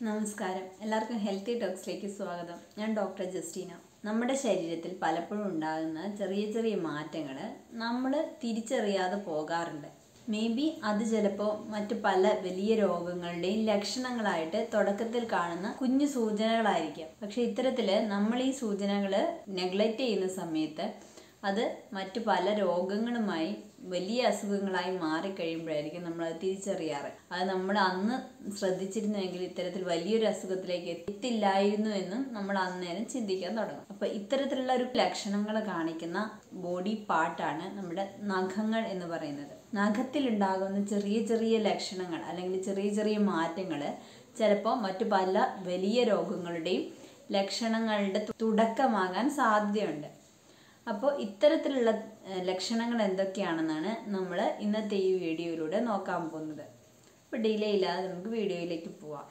നമസ്കാരം എല്ലാവർക്കും ഹെൽത്തി ടോക്സിലേക്ക് സ്വാഗതം ഞാൻ ഡോക്ടർ ജസ്റ്റീന നമ്മുടെ ശരീരത്തിൽ പലപ്പോഴും ഉണ്ടാകുന്ന ചെറിയ ചെറിയ മാറ്റങ്ങൾ നമ്മൾ തിരിച്ചറിയാതെ പോകാറുണ്ട് മേ ബി അത് ചിലപ്പോൾ മറ്റു പല വലിയ രോഗങ്ങളുടെയും ലക്ഷണങ്ങളായിട്ട് തുടക്കത്തിൽ കാണുന്ന കുഞ്ഞു സൂചനകളായിരിക്കാം പക്ഷെ ഇത്തരത്തിൽ നമ്മൾ ഈ സൂചനകൾ നെഗ്ലക്റ്റ് ചെയ്യുന്ന സമയത്ത് അത് മറ്റു പല രോഗങ്ങളുമായി വലിയ അസുഖങ്ങളായി മാറിക്കഴിയുമ്പോഴായിരിക്കും നമ്മൾ അത് തിരിച്ചറിയാറ് അത് നമ്മൾ അന്ന് ശ്രദ്ധിച്ചിരുന്നുവെങ്കിൽ ഇത്തരത്തിൽ വലിയൊരു അസുഖത്തിലേക്ക് എത്തില്ലായിരുന്നു എന്നും നമ്മൾ അന്നേരം ചിന്തിക്കാൻ തുടങ്ങും അപ്പൊ ഇത്തരത്തിലുള്ള ഒരു ലക്ഷണങ്ങൾ കാണിക്കുന്ന ബോഡി പാർട്ടാണ് നമ്മുടെ നഖങ്ങൾ എന്ന് പറയുന്നത് നഖത്തിൽ ഉണ്ടാകുന്ന ചെറിയ ചെറിയ ലക്ഷണങ്ങൾ അല്ലെങ്കിൽ ചെറിയ ചെറിയ മാറ്റങ്ങൾ ചിലപ്പോൾ മറ്റു പല വലിയ രോഗങ്ങളുടെയും ലക്ഷണങ്ങളുടെ തുടക്കമാകാൻ സാധ്യതയുണ്ട് അപ്പോൾ ഇത്തരത്തിലുള്ള ഏഹ്, ലക്ഷണങ്ങൾ എന്തൊക്കെയാണെന്നാണ് നമ്മൾ ഇന്നത്തെ ഈ വീഡിയോയിലൂടെ നോക്കാൻ പോകുന്നത് അപ്പോൾ ഡിലേ ഇല്ലാതെ നമുക്ക് വീഡിയോയിലേക്ക് പോവാം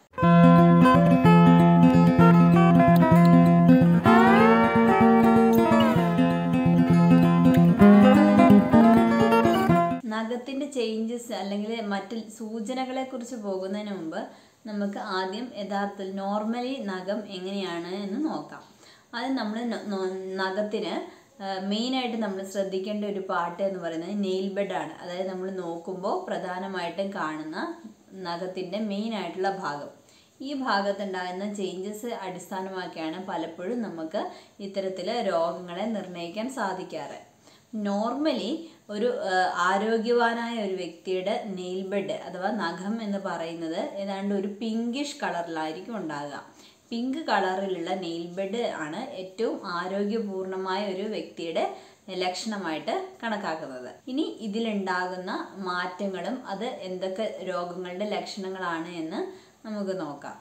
നഖത്തിന്റെ ചേഞ്ചസ് അല്ലെങ്കിൽ മറ്റ് സൂചനകളെ കുറിച്ച് പോകുന്നതിന് മുമ്പ് നമുക്ക് ആദ്യം യഥാർത്ഥത്തിൽ നോർമലി നഖം എങ്ങനെയാണ് എന്ന് നോക്കാം ആദ്യം നമ്മൾ നഖത്തിന് മെയിനായിട്ട് നമ്മൾ ശ്രദ്ധിക്കേണ്ട ഒരു പാട്ട് എന്ന് പറയുന്നത് നെയിൽ ബെഡാണ് അതായത് നമ്മൾ നോക്കുമ്പോൾ പ്രധാനമായിട്ടും കാണുന്ന നഖത്തിൻ്റെ മെയിൻ ആയിട്ടുള്ള ഭാഗം ഈ ഭാഗത്തുണ്ടാകുന്ന ചേഞ്ചസ് അടിസ്ഥാനമാക്കിയാണ് പലപ്പോഴും നമുക്ക് ഇത്തരത്തിൽ രോഗങ്ങളെ നിർണ്ണയിക്കാൻ സാധിക്കാറ് നോർമലി ഒരു ആ, ആരോഗ്യവാനായ ഒരു വ്യക്തിയുടെ നെയിൽ ബെഡ് അഥവാ നഖം എന്ന് പറയുന്നത് ഏതാണ്ട് ഒരു പിങ്കിഷ് കളറിലായിരിക്കും ഉണ്ടാകുക പിങ്ക് കളറിലുള്ള നെയിൽ ബെഡ് ആണ് ഏറ്റവും ആരോഗ്യപൂർണമായ ഒരു വ്യക്തിയുടെ ലക്ഷണമായിട്ട് കണക്കാക്കുന്നത് ഇനി ഇതിലുണ്ടാകുന്ന മാറ്റങ്ങളും അത് എന്തൊക്കെ രോഗങ്ങളുടെ ലക്ഷണങ്ങളാണ് എന്ന് നമുക്ക് നോക്കാം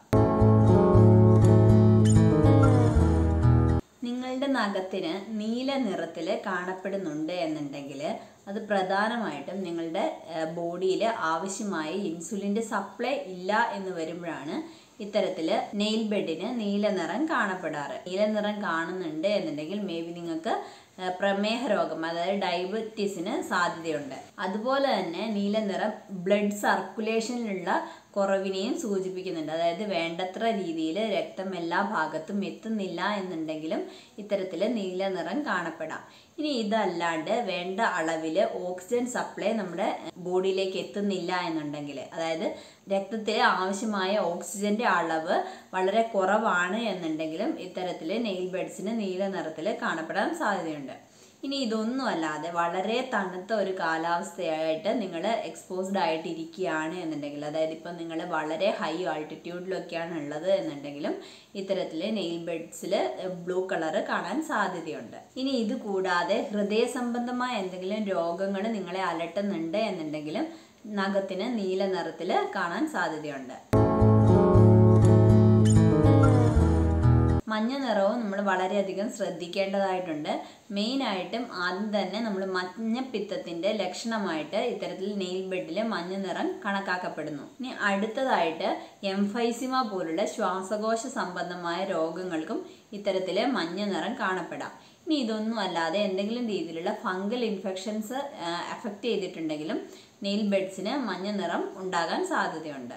നിങ്ങളുടെ നഖത്തിന് നീല നിറത്തിൽ കാണപ്പെടുന്നുണ്ട് എന്നുണ്ടെങ്കിൽ അത് പ്രധാനമായിട്ടും നിങ്ങളുടെ ബോഡിയിൽ ആവശ്യമായ ഇൻസുലിൻ്റെ സപ്ലൈ ഇല്ല എന്ന് വരുമ്പോഴാണ് ഇത്തരത്തിൽ നെയിൽ ബെഡിന് നീല നിറം കാണപ്പെടാറ് നീല നിറം കാണുന്നുണ്ട് എന്നുണ്ടെങ്കിൽ മേ ബി നിങ്ങൾക്ക് ആ, പ്രമേഹ രോഗം അതായത് ഡയബറ്റീസിന് സാധ്യതയുണ്ട് അതുപോലെ തന്നെ നീല നിറം ബ്ലഡ് സർക്കുലേഷനിലുള്ള കുറവിനെയും സൂചിപ്പിക്കുന്നുണ്ട് അതായത് വേണ്ടത്ര രീതിയിൽ രക്തം എല്ലാ ഭാഗത്തും എത്തുന്നില്ല എന്നുണ്ടെങ്കിലും ഇത്തരത്തിൽ നീല നിറം കാണപ്പെടാം ഇനി ഇതല്ലാണ്ട് വേണ്ട അളവിൽ ഓക്സിജൻ സപ്ലൈ നമ്മുടെ ബോഡിയിലേക്ക് എത്തുന്നില്ല എന്നുണ്ടെങ്കിൽ അതായത് രക്തത്തിൽ ആവശ്യമായ ഓക്സിജന്റെ അളവ് വളരെ കുറവാണ് എന്നുണ്ടെങ്കിലും ഇത്തരത്തിൽ നെയിൽ ബെഡ്സിന് നീല നിറത്തിൽ കാണപ്പെടാൻ സാധ്യതയുണ്ട് ഇനി ഇതൊന്നും അല്ലാതെ വളരെ തണുത്ത ഒരു കാലാവസ്ഥയായിട്ട് നിങ്ങൾ എക്സ്പോസ്ഡ് ആയിട്ട് ഇരിക്കുകയാണ് എന്നുണ്ടെങ്കിൽ അതായത് ഇപ്പം നിങ്ങൾ വളരെ ഹൈ ആൾട്ടിറ്റ്യൂഡിലൊക്കെയാണ് ഉള്ളത് എന്നുണ്ടെങ്കിലും ഇത്തരത്തിൽ നെയിൽ ബെഡ്സിൽ ബ്ലൂ കളർ കാണാൻ സാധ്യതയുണ്ട് ഇനി ഇത് കൂടാതെ ഹൃദയ സംബന്ധമായ എന്തെങ്കിലും രോഗങ്ങൾ നിങ്ങളെ അലട്ടുന്നുണ്ട് എന്നുണ്ടെങ്കിലും നഖത്തിന് നീല നിറത്തിൽ കാണാൻ സാധ്യതയുണ്ട് മഞ്ഞ നിറവും നമ്മൾ വളരെയധികം ശ്രദ്ധിക്കേണ്ടതായിട്ടുണ്ട് മെയിനായിട്ടും ആദ്യം തന്നെ നമ്മൾ മഞ്ഞപ്പിത്തത്തിന്റെ ലക്ഷണമായിട്ട് ഇത്തരത്തിൽ നെയിൽ ബെഡിൽ മഞ്ഞ നിറം കണക്കാക്കപ്പെടുന്നു ഇനി അടുത്തതായിട്ട് എംഫൈസിമ പോലുള്ള ശ്വാസകോശ സംബന്ധമായ രോഗങ്ങൾക്കും ഇത്തരത്തിൽ മഞ്ഞ നിറം കാണപ്പെടാം ഇനി ഇതൊന്നും അല്ലാതെ എന്തെങ്കിലും രീതിയിലുള്ള ഫംഗൽ ഇൻഫെക്ഷൻസ് അഫക്റ്റ് ചെയ്തിട്ടുണ്ടെങ്കിലും നെയിൽ ബെഡ്സിന് മഞ്ഞ നിറം ഉണ്ടാകാൻ സാധ്യതയുണ്ട്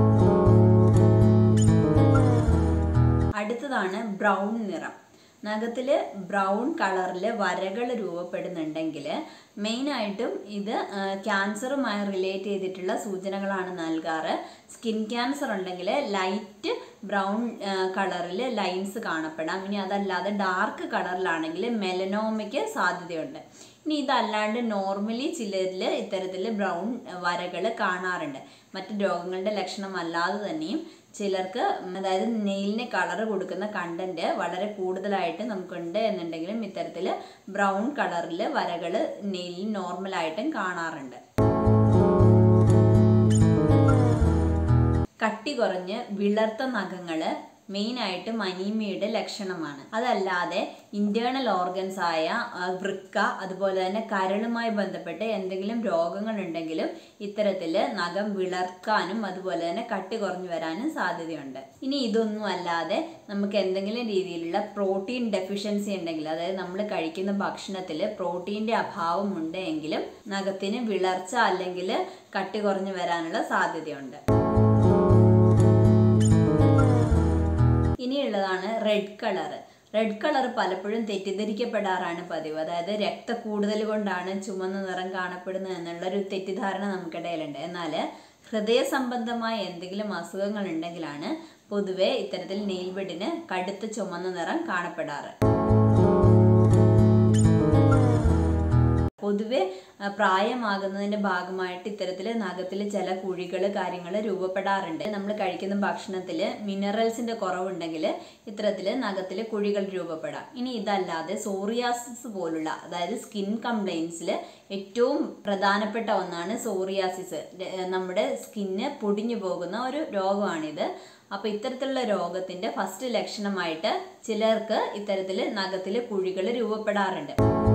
അടുത്തതാണ് ബ്രൗൺ നിറം നഖത്തിൽ ബ്രൗൺ കളറിൽ വരകൾ രൂപപ്പെടുന്നുണ്ടെങ്കിൽ മെയിനായിട്ടും ഇത് ആ, ക്യാൻസറുമായി റിലേറ്റ് ചെയ്തിട്ടുള്ള സൂചനകളാണ് നൽകാറ് സ്കിൻ ക്യാൻസർ ഉണ്ടെങ്കിൽ ലൈറ്റ് ബ്രൗൺ കളറിൽ ലൈൻസ് കാണപ്പെടാം ഇനി അതല്ലാതെ ഡാർക്ക് കളറിലാണെങ്കിൽ മെലനോമയ്ക്ക് സാധ്യതയുണ്ട് ഇനി ഇതല്ലാണ്ട് നോർമലി ചിലരിൽ ഇത്തരത്തിൽ ബ്രൗൺ വരകൾ കാണാറുണ്ട് മറ്റ് രോഗങ്ങളുടെ ലക്ഷണമല്ലാതെ തന്നെയും ചിലർക്ക് അതായത് നെയിലിന് കളർ കൊടുക്കുന്ന കണ്ടന്റ് വളരെ കൂടുതലായിട്ട് നമുക്കുണ്ട് എന്നുണ്ടെങ്കിലും ഇത്തരത്തിൽ ബ്രൗൺ കളറിൽ വരകൾ നെയിലിൽ നോർമലായിട്ടും കാണാറുണ്ട് കട്ടി കുറഞ്ഞ് വിളർത്ത നഖങ്ങള് മെയിനായിട്ടും അനീമിയയുടെ ലക്ഷണമാണ് അതല്ലാതെ ഇന്റേണൽ ഓർഗൻസ് ആയ ആ, വൃക്ക അതുപോലെ തന്നെ കരളുമായി ബന്ധപ്പെട്ട് എന്തെങ്കിലും രോഗങ്ങൾ ഉണ്ടെങ്കിലും ഇത്തരത്തിൽ നഖം വിളർക്കാനും അതുപോലെ തന്നെ കട്ടി കുറഞ്ഞു വരാനും സാധ്യതയുണ്ട് ഇനി ഇതൊന്നും അല്ലാതെ നമുക്ക് എന്തെങ്കിലും രീതിയിലുള്ള പ്രോട്ടീൻ ഡെഫിഷ്യൻസി ഉണ്ടെങ്കിൽ അതായത് നമ്മൾ കഴിക്കുന്ന ഭക്ഷണത്തിൽ പ്രോട്ടീൻ്റെ അഭാവം ഉണ്ട് എങ്കിലും നഖത്തിന് വിളർച്ച അല്ലെങ്കിൽ കട്ടി കുറഞ്ഞു വരാനുള്ള സാധ്യതയുണ്ട് ഇനിയുള്ളതാണ് റെഡ് കളർ റെഡ് കളർ പലപ്പോഴും തെറ്റിദ്ധരിക്കപ്പെടാറാണ് പതിവ് അതായത് രക്ത കൂടുതൽ കൊണ്ടാണ് ചുമന്ന നിറം കാണപ്പെടുന്നത് എന്നുള്ളൊരു തെറ്റിദ്ധാരണ നമുക്കിടയിലുണ്ട് എന്നാൽ ഹൃദയ സംബന്ധമായ എന്തെങ്കിലും അസുഖങ്ങൾ ഉണ്ടെങ്കിലാണ് പൊതുവെ ഇത്തരത്തിൽ നെയിൽ ബെഡിന് കടുത്ത ചുമന്ന നിറം കാണപ്പെടാറ് പൊതുവെ ആ, പ്രായമാകുന്നതിന്റെ ഭാഗമായിട്ട് ഇത്തരത്തിൽ നഖത്തിൽ ചില കുഴികൾ കാര്യങ്ങൾ രൂപപ്പെടാറുണ്ട് നമ്മൾ കഴിക്കുന്ന ഭക്ഷണത്തിൽ മിനറൽസിന്റെ കുറവുണ്ടെങ്കിൽ ഇത്തരത്തിൽ നഖത്തിൽ കുഴികൾ രൂപപ്പെടാം ഇനി ഇതല്ലാതെ സോറിയാസിസ് പോലുള്ള അതായത് സ്കിൻ കംപ്ലൈൻസിൽ ഏറ്റവും പ്രധാനപ്പെട്ട ഒന്നാണ് സോറിയാസിസ് ര- നമ്മുടെ സ്കിന്ന് പൊടിഞ്ഞു പോകുന്ന ഒരു രോഗമാണിത് അപ്പോൾ ഇത്തരത്തിലുള്ള രോഗത്തിന്റെ ഫസ്റ്റ് ലക്ഷണമായിട്ട് ചിലർക്ക് ഇത്തരത്തിൽ നഖത്തിൽ കുഴികൾ രൂപപ്പെടാറുണ്ട്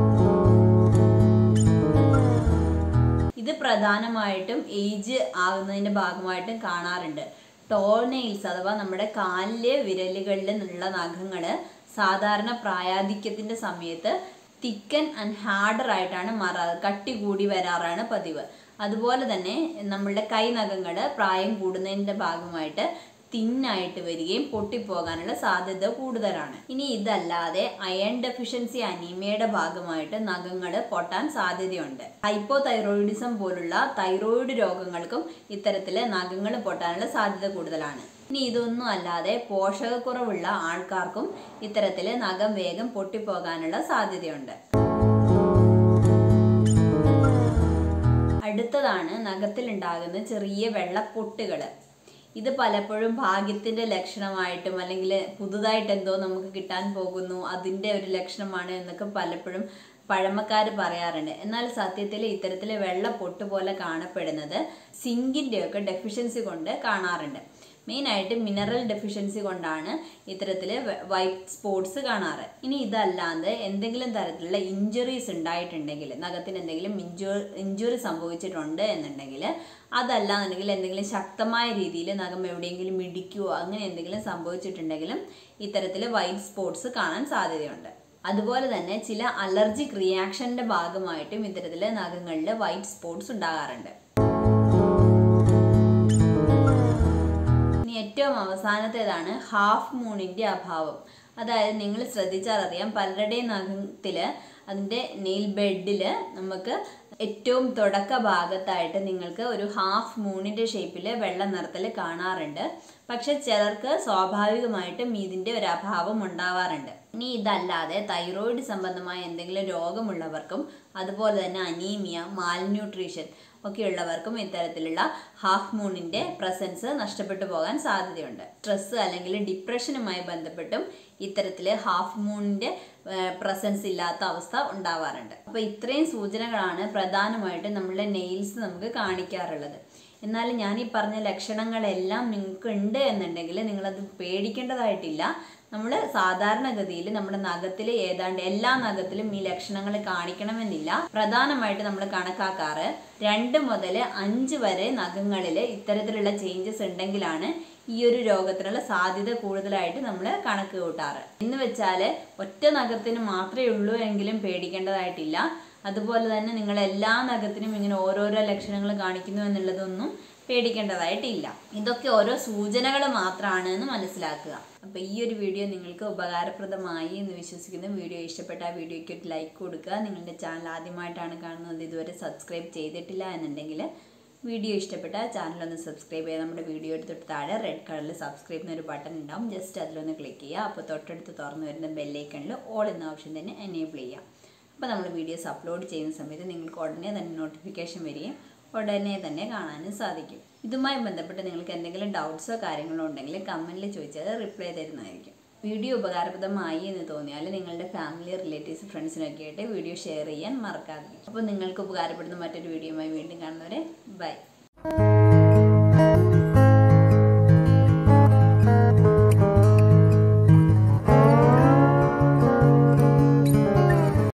ഇത് പ്രധാനമായിട്ടും ഏജ് ആകുന്നതിന്റെ ഭാഗമായിട്ടും കാണാറുണ്ട് ടോനെയിൽസ് അഥവാ നമ്മുടെ കാലിലെ വിരലുകളിൽ നിന്നുള്ള നഖങ്ങള് സാധാരണ പ്രായാധിക്യത്തിന്റെ സമയത്ത് തിക്കൻ ആൻഡ് ഹാർഡർ ആയിട്ടാണ് മാറാറ് കട്ടി കൂടി വരാറാണ് പതിവ് അതുപോലെ തന്നെ നമ്മളുടെ കൈ നഖങ്ങള് പ്രായം കൂടുന്നതിന്റെ ഭാഗമായിട്ട് തിന്നായിട്ട് വരികയും പൊട്ടിപ്പോകാനുള്ള സാധ്യത കൂടുതലാണ് ഇനി ഇതല്ലാതെ അയൺ ഡെഫിഷ്യൻസി അനീമിയയുടെ ഭാഗമായിട്ട് നഖങ്ങൾ പൊട്ടാൻ സാധ്യതയുണ്ട് ഹൈപ്പോ തൈറോയിഡിസം പോലുള്ള തൈറോയിഡ് രോഗങ്ങൾക്കും ഇത്തരത്തില് നഖങ്ങൾ പൊട്ടാനുള്ള സാധ്യത കൂടുതലാണ് ഇനി ഇതൊന്നും അല്ലാതെ പോഷകക്കുറവുള്ള ആൾക്കാർക്കും ഇത്തരത്തില് നഖം വേഗം പൊട്ടിപ്പോകാനുള്ള സാധ്യതയുണ്ട് അടുത്തതാണ് നഖത്തിലുണ്ടാകുന്ന ചെറിയ വെള്ളപ്പൊട്ടുകൾ ഇത് പലപ്പോഴും ഭാഗ്യത്തിന്റെ ലക്ഷണമായിട്ടും അല്ലെങ്കിൽ പുതുതായിട്ട് എന്തോ നമുക്ക് കിട്ടാൻ പോകുന്നു അതിന്റെ ഒരു ലക്ഷണമാണ് എന്നൊക്കെ പലപ്പോഴും പഴമക്കാർ പറയാറുണ്ട് എന്നാൽ സത്യത്തിൽ ഇത്തരത്തിൽ വെള്ളപ്പൊട്ട് പോലെ കാണപ്പെടുന്നത് സിങ്കിന്റെ ഒക്കെ ഡെഫിഷ്യൻസി കൊണ്ട് കാണാറുണ്ട് മെയിനായിട്ട് മിനറൽ ഡെഫിഷ്യൻസി കൊണ്ടാണ് ഇത്തരത്തിൽ വൈറ്റ് സ്പോട്സ് കാണാറ് ഇനി ഇതല്ലാതെ എന്തെങ്കിലും തരത്തിലുള്ള ഇഞ്ചുറീസ് ഉണ്ടായിട്ടുണ്ടെങ്കിൽ നഖത്തിന് എന്തെങ്കിലും ഇഞ്ചു ഇഞ്ചുറി സംഭവിച്ചിട്ടുണ്ട് എന്നുണ്ടെങ്കിൽ അതല്ല എന്നുണ്ടെങ്കിൽ എന്തെങ്കിലും ശക്തമായ രീതിയിൽ നഖം എവിടെയെങ്കിലും ഇടിക്കുകയോ അങ്ങനെ എന്തെങ്കിലും സംഭവിച്ചിട്ടുണ്ടെങ്കിലും ഇത്തരത്തിൽ വൈറ്റ് സ്പോട്സ് കാണാൻ സാധ്യതയുണ്ട് അതുപോലെ തന്നെ ചില അലർജിക് റിയാക്ഷന്റെ ഭാഗമായിട്ടും ഇത്തരത്തിൽ നഖങ്ങളിൽ വൈറ്റ് സ്പോട്സ് ഉണ്ടാകാറുണ്ട് ഇനി ഏറ്റവും അവസാനത്തേതാണ് ഹാഫ് മൂണിന്റെ അഭാവം അതായത് നിങ്ങൾ ശ്രദ്ധിച്ചാൽ അറിയാം പലരുടെയും നഖത്തില് അതിന്റെ നെയിൽ ബെഡിൽ നമുക്ക് ഏറ്റവും തുടക്ക ഭാഗത്തായിട്ട് നിങ്ങൾക്ക് ഒരു ഹാഫ് മൂണിന്റെ ഷേപ്പിൽ വെള്ള നിറത്തിൽ കാണാറുണ്ട് പക്ഷെ ചിലർക്ക് സ്വാഭാവികമായിട്ടും ഇതിന്റെ ഒരു അഭാവം ഉണ്ടാവാറുണ്ട് ഇനി ഇതല്ലാതെ തൈറോയിഡ് സംബന്ധമായ എന്തെങ്കിലും രോഗമുള്ളവർക്കും അതുപോലെ തന്നെ അനീമിയ മാൽന്യൂട്രീഷൻ ഒക്കെ ഉള്ളവർക്കും ഇത്തരത്തിലുള്ള ഹാഫ് മൂണിന്റെ പ്രസൻസ് നഷ്ടപ്പെട്ടു പോകാൻ സാധ്യതയുണ്ട് സ്ട്രെസ് അല്ലെങ്കിൽ ഡിപ്രഷനുമായി ബന്ധപ്പെട്ടും ഇത്തരത്തിൽ ഹാഫ് മൂണിന്റെ പ്രസൻസ് ഇല്ലാത്ത അവസ്ഥ ഉണ്ടാവാറുണ്ട് അപ്പൊ ഇത്രയും സൂചനകളാണ് പ്രധാനമായിട്ടും നമ്മളുടെ നെയിൽസ് നമുക്ക് കാണിക്കാറുള്ളത് എന്നാൽ ഞാൻ ഈ പറഞ്ഞ ലക്ഷണങ്ങളെല്ലാം നിങ്ങൾക്ക് ഉണ്ട് എന്നുണ്ടെങ്കിൽ നിങ്ങളത് പേടിക്കേണ്ടതായിട്ടില്ല നമ്മൾ സാധാരണഗതിയിൽ നമ്മുടെ നഖത്തിൽ ഏതാണ്ട് എല്ലാ നഖത്തിലും ഈ ലക്ഷണങ്ങൾ കാണിക്കണമെന്നില്ല പ്രധാനമായിട്ട് നമ്മൾ കണക്കാക്കാറ് രണ്ട് മുതൽ അഞ്ച് വരെ നഖങ്ങളിൽ ഇത്തരത്തിലുള്ള ചേഞ്ചസ് ഉണ്ടെങ്കിലാണ് ഈ ഒരു രോഗത്തിനുള്ള സാധ്യത കൂടുതലായിട്ട് നമ്മൾ കണക്ക് കൂട്ടാറ് എന്ന് വെച്ചാൽ ഒറ്റ നഖത്തിന് മാത്രമേ ഉള്ളൂ എങ്കിലും പേടിക്കേണ്ടതായിട്ടില്ല അതുപോലെ തന്നെ നിങ്ങൾ എല്ലാ നഖത്തിനും ഇങ്ങനെ ഓരോരോ ലക്ഷണങ്ങൾ കാണിക്കുന്നു എന്നുള്ളതൊന്നും പേടിക്കേണ്ടതായിട്ടില്ല ഇതൊക്കെ ഓരോ സൂചനകൾ മാത്രമാണ് എന്ന് മനസ്സിലാക്കുക അപ്പോൾ ഈ ഒരു വീഡിയോ നിങ്ങൾക്ക് ഉപകാരപ്രദമായി എന്ന് വിശ്വസിക്കുന്നു വീഡിയോ ഇഷ്ടപ്പെട്ട ആ വീഡിയോയ്ക്ക് ഒരു ലൈക്ക് കൊടുക്കുക നിങ്ങളുടെ ചാനൽ ആദ്യമായിട്ടാണ് കാണുന്നത് ഇതുവരെ സബ്സ്ക്രൈബ് ചെയ്തിട്ടില്ല എന്നുണ്ടെങ്കിൽ വീഡിയോ ഇഷ്ടപ്പെട്ട ചാനലൊന്ന് സബ്സ്ക്രൈബ് ചെയ്യുക നമ്മുടെ വീഡിയോ തൊട്ട് താഴെ റെഡ് കളറിൽ സബ്സ്ക്രൈബ് എന്നൊരു ബട്ടൺ ഉണ്ടാവും ജസ്റ്റ് അതിലൊന്ന് ക്ലിക്ക് ചെയ്യുക അപ്പോൾ തൊട്ടടുത്ത് തുറന്നു വരുന്ന ബെല്ലൈക്കണിൽ ഓൾ എന്ന ഓപ്ഷൻ തന്നെ എനേബിൾ ചെയ്യുക അപ്പോൾ നമ്മൾ വീഡിയോസ് അപ്ലോഡ് ചെയ്യുന്ന സമയത്ത് നിങ്ങൾക്ക് ഉടനെ തന്നെ നോട്ടിഫിക്കേഷൻ വരികയും ഉടനെ തന്നെ കാണാനും സാധിക്കും ഇതുമായി ബന്ധപ്പെട്ട് നിങ്ങൾക്ക് എന്തെങ്കിലും ഡൗട്ട്സോ കാര്യങ്ങളോ ഉണ്ടെങ്കിൽ കമൻറ്റിൽ ചോദിച്ചാൽ റിപ്ലൈ തരുന്നതായിരിക്കും വീഡിയോ ഉപകാരപ്രദമായി എന്ന് തോന്നിയാൽ നിങ്ങളുടെ ഫാമിലി റിലേറ്റീവ്സ് ഫ്രണ്ട്സിനൊക്കെ ആയിട്ട് വീഡിയോ ഷെയർ ചെയ്യാൻ മറക്കാതെ അപ്പോൾ നിങ്ങൾക്ക് ഉപകാരപ്പെടുന്ന മറ്റൊരു വീഡിയോയുമായി വീണ്ടും കാണുന്നവരെ ബൈ